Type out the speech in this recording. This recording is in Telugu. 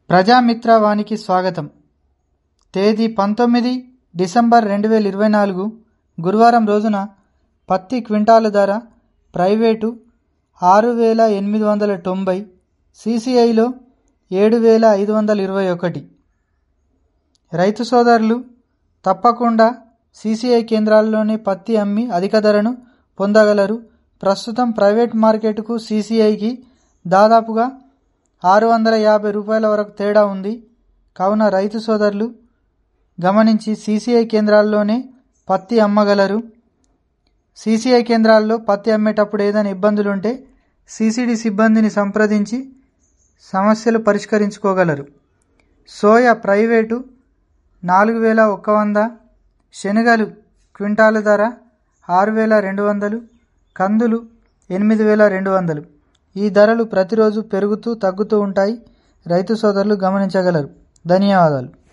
ప్రజామిత్ర వానికి స్వాగతం తేదీ పంతొమ్మిది డిసెంబర్ రెండు వేల ఇరవై నాలుగు గురువారం రోజున పత్తి క్వింటాలు ధర ప్రైవేటు ఆరు వేల ఎనిమిది వందల తొంభై సిసిఐలో ఏడు వేల ఐదు వందల ఇరవై ఒకటి రైతు సోదరులు తప్పకుండా సిసిఐ కేంద్రాల్లోనే పత్తి అమ్మి అధిక ధరను పొందగలరు ప్రస్తుతం ప్రైవేట్ మార్కెట్కు సిసిఐకి దాదాపుగా ఆరు వందల యాభై రూపాయల వరకు తేడా ఉంది కావున రైతు సోదరులు గమనించి సిసిఐ కేంద్రాల్లోనే పత్తి అమ్మగలరు సిసిఐ కేంద్రాల్లో పత్తి అమ్మేటప్పుడు ఏదైనా ఇబ్బందులుంటే సిసిడి సిబ్బందిని సంప్రదించి సమస్యలు పరిష్కరించుకోగలరు సోయా ప్రైవేటు నాలుగు వేల ఒక్క వంద శనగలు క్వింటాలు ధర ఆరు వేల రెండు వందలు కందులు ఎనిమిది వేల రెండు వందలు ఈ ధరలు ప్రతిరోజు పెరుగుతూ తగ్గుతూ ఉంటాయి రైతు సోదరులు గమనించగలరు ధన్యవాదాలు